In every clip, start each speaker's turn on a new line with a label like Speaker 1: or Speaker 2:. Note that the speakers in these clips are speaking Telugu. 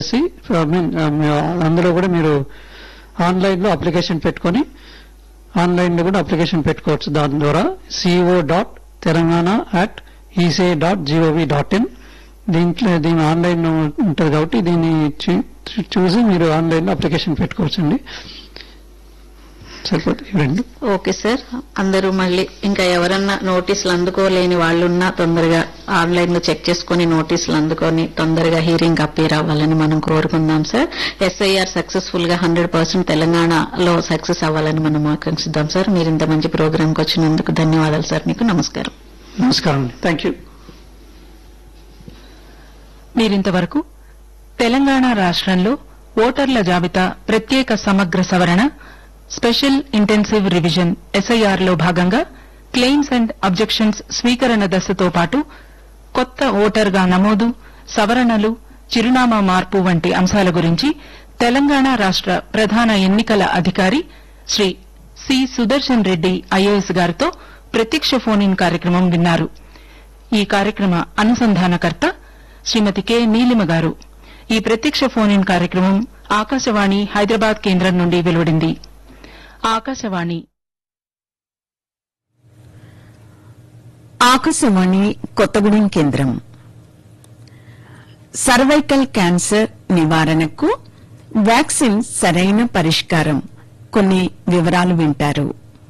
Speaker 1: చేసి I mean, ఆ, మీ- అందులో కూడా మీరు ఆన్లైన్ లో అప్లికేషన్ పెట్టుకొని ఆన్లైన్ లో కూడా అప్లికేషన్ పెట్టుకోవచ్చు దాని ద్వారా సిఓ డాట్ తెలంగాణ అట్ ఈసే డాట్ జీఓవి డాట్ ఇన్ దీంట్లో దీని ఆన్లైన్ ఉంటుంది కాబట్టి దీన్ని చూ- చూ- చూసి మీరు ఆన్లైన్ లో అప్లికేషన్ పెట్టుకోవచ్చండి సరిపోతుంది ఇవి రెండు
Speaker 2: ఓకే సార్ అందరూ మళ్ళీ ఇంకా ఎవరన్నా నోటీసులు అందుకోలేని వాళ్ళున్నా తొందరగా ఆన్లైన్ లో చెక్ చేసుకుని నోటీసులు అందుకొని తొందరగా హీరింగ్ అప్పీర్ అవ్వాలని మనం కోరుకుందాం సార్ ఎస్ఐఆర్ సక్సెస్ఫుల్ గా హండ్రెడ్ పర్సెంట్ తెలంగాణలో సక్సెస్ అవ్వాలని మనం ఆకాంక్షిద్దాం సార్ మీరు ఇంత మంచి ప్రోగ్రామ్ కి వచ్చినందుకు ధన్యవాదాలు సార్ మీకు నమస్కారం
Speaker 1: నమస్కారం అండి థ్యాంక్ యూ
Speaker 3: మీరింతవరకు తెలంగాణ రాష్ట్రంలో ఓటర్ల జాబితా ప్రత్యేక సమగ్ర సవరణ స్పెషల్ ఇంటెన్సివ్ రివిజన్ ఎస్ఐఆర్ లో భాగంగా క్లెయిమ్స్ అండ్ అబ్జెక్షన్స్ స్వీకరణ దశతో పాటు కొత్త ఓటర్గా నమోదు సవరణలు చిరునామా మార్పు వంటి అంశాల గురించి తెలంగాణ రాష్ట ప్రధాన ఎన్నికల అధికారి శ్రీ సి సుదర్శన్ రెడ్డి ఐఏఎస్ గారితో ప్రత్యక్ష ఫోన్ ఇన్ కార్యక్రమం విన్నారు ఈ కార్యక్రమ అనుసంధానకర్త శ్రీమతి కె నీలిమ గారు ఈ ప్రత్యక్ష ఫోన్ ఇన్ కార్యక్రమం ఆకాశవాణి హైదరాబాద్ కేంద్రం నుండి వెలువడింది ఆకాశవాణి
Speaker 4: ఆకాశవాణి కొత్తగూడెం కేంద్రం సర్వైకల్ క్యాన్సర్ నివారణకు వ్యాక్సిన్ సరైన పరిష్కారం కొన్ని వివరాలు వింటారు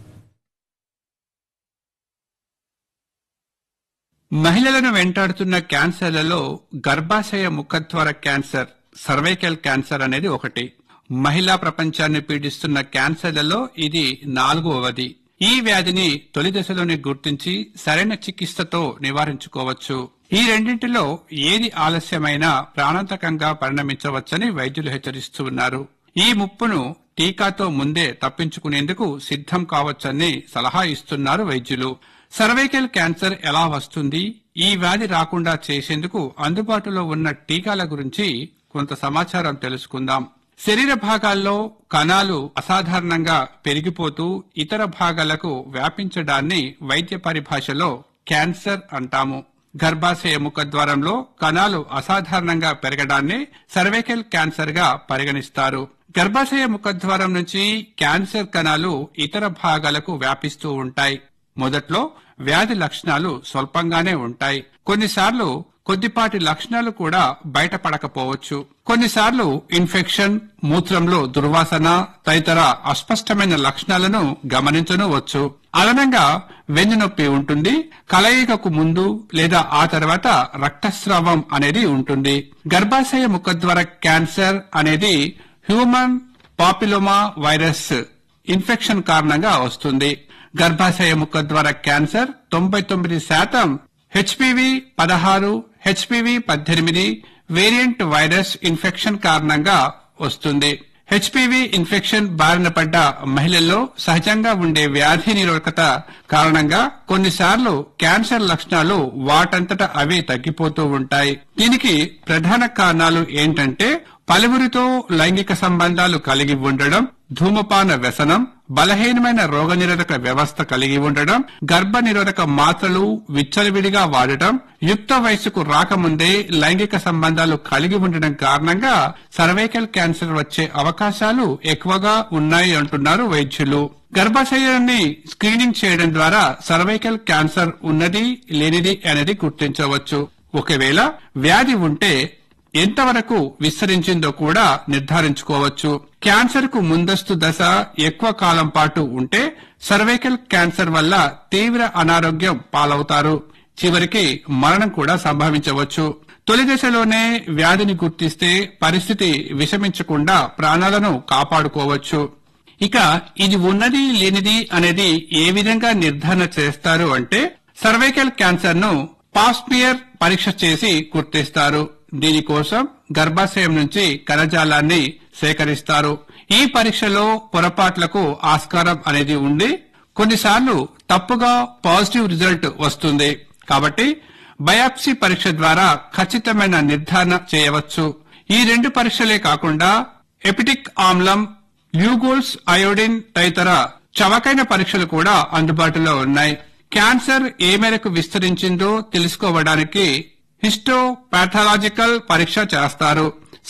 Speaker 5: మహిళలను వెంటాడుతున్న క్యాన్సర్లలో గర్భాశయ ముఖద్వార క్యాన్సర్ సర్వైకల్ క్యాన్సర్ అనేది ఒకటి మహిళా ప్రపంచాన్ని పీడిస్తున్న క్యాన్సర్లలో ఇది నాలుగవది ఈ వ్యాధిని తొలి దశలోనే గుర్తించి సరైన చికిత్సతో నివారించుకోవచ్చు ఈ రెండింటిలో ఏది ఆలస్యమైనా ప్రాణాంతకంగా పరిణమించవచ్చని వైద్యులు హెచ్చరిస్తూ ఉన్నారు ఈ ముప్పును టీకాతో ముందే తప్పించుకునేందుకు సిద్ధం కావచ్చని సలహా ఇస్తున్నారు వైద్యులు సర్వైకల్ క్యాన్సర్ ఎలా వస్తుంది ఈ వ్యాధి రాకుండా చేసేందుకు అందుబాటులో ఉన్న టీకాల గురించి కొంత సమాచారం తెలుసుకుందాం శరీర భాగాల్లో కణాలు అసాధారణంగా పెరిగిపోతూ ఇతర భాగాలకు వ్యాపించడాన్ని వైద్య పరిభాషలో క్యాన్సర్ అంటాము గర్భాశయ ముఖద్వారంలో కణాలు అసాధారణంగా పెరగడాన్ని సర్వైకల్ క్యాన్సర్ గా పరిగణిస్తారు గర్భాశయ ముఖద్వారం నుంచి క్యాన్సర్ కణాలు ఇతర భాగాలకు వ్యాపిస్తూ ఉంటాయి మొదట్లో వ్యాధి లక్షణాలు స్వల్పంగానే ఉంటాయి కొన్నిసార్లు కొద్దిపాటి లక్షణాలు కూడా బయటపడకపోవచ్చు కొన్నిసార్లు ఇన్ఫెక్షన్ మూత్రంలో దుర్వాసన తదితర అస్పష్టమైన లక్షణాలను గమనించనవచ్చు అదనంగా వెన్నునొప్పి ఉంటుంది కలయికకు ముందు లేదా ఆ తర్వాత రక్తస్రావం అనేది ఉంటుంది గర్భాశయ ముఖద్వార క్యాన్సర్ అనేది హ్యూమన్ పాపిలోమా వైరస్ ఇన్ఫెక్షన్ కారణంగా వస్తుంది గర్భాశయ ముఖద్వార క్యాన్సర్ తొంభై తొమ్మిది శాతం హెచ్పివి పదహారు హెచ్పివి పద్దెనిమిది వేరియంట్ వైరస్ ఇన్ఫెక్షన్ కారణంగా వస్తుంది హెచ్పివి ఇన్ఫెక్షన్ బారిన పడ్డ మహిళల్లో సహజంగా ఉండే వ్యాధి నిరోధకత కారణంగా కొన్నిసార్లు క్యాన్సర్ లక్షణాలు వాటంతట అవే తగ్గిపోతూ ఉంటాయి దీనికి ప్రధాన కారణాలు ఏంటంటే పలువురితో లైంగిక సంబంధాలు కలిగి ఉండడం ధూమపాన వ్యసనం బలహీనమైన రోగనిరోధక వ్యవస్థ కలిగి ఉండడం గర్భ నిరోధక మాత్రలు విచ్చలవిడిగా వాడటం యుక్త వయసుకు రాకముందే లైంగిక సంబంధాలు కలిగి ఉండడం కారణంగా సర్వైకల్ క్యాన్సర్ వచ్చే అవకాశాలు ఎక్కువగా ఉన్నాయి అంటున్నారు వైద్యులు గర్భాశయాన్ని స్క్రీనింగ్ చేయడం ద్వారా సర్వైకల్ క్యాన్సర్ ఉన్నది లేనిది అనేది గుర్తించవచ్చు ఒకవేళ వ్యాధి ఉంటే ఎంతవరకు విస్తరించిందో కూడా నిర్ధారించుకోవచ్చు క్యాన్సర్ కు ముందస్తు దశ ఎక్కువ కాలం పాటు ఉంటే సర్వైకల్ క్యాన్సర్ వల్ల తీవ్ర అనారోగ్యం పాలవుతారు చివరికి మరణం కూడా సంభవించవచ్చు తొలి దశలోనే వ్యాధిని గుర్తిస్తే పరిస్థితి విషమించకుండా ప్రాణాలను కాపాడుకోవచ్చు ఇక ఇది ఉన్నది లేనిది అనేది ఏ విధంగా నిర్ధారణ చేస్తారు అంటే సర్వైకల్ క్యాన్సర్ ను పాస్పియర్ పరీక్ష చేసి గుర్తిస్తారు దీనికోసం గర్భాశయం నుంచి కణజాలాన్ని సేకరిస్తారు ఈ పరీక్షలో పొరపాట్లకు ఆస్కారం అనేది ఉండి కొన్నిసార్లు తప్పుగా పాజిటివ్ రిజల్ట్ వస్తుంది కాబట్టి బయాప్సీ పరీక్ష ద్వారా ఖచ్చితమైన నిర్ధారణ చేయవచ్చు ఈ రెండు పరీక్షలే కాకుండా ఎపిటిక్ ఆమ్లం ల్యూగోల్స్ అయోడిన్ తదితర చవకైన పరీక్షలు కూడా అందుబాటులో ఉన్నాయి క్యాన్సర్ ఏ మేరకు విస్తరించిందో తెలుసుకోవడానికి హిస్టోపాథాలజికల్ పరీక్ష చేస్తారు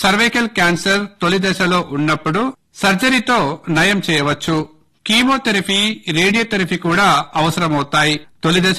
Speaker 5: సర్వైకల్ క్యాన్సర్ తొలి దశలో ఉన్నప్పుడు సర్జరీతో నయం చేయవచ్చు కీమోథెరపీ రేడియోథెరపీ కూడా అవసరమవుతాయి తొలి దశ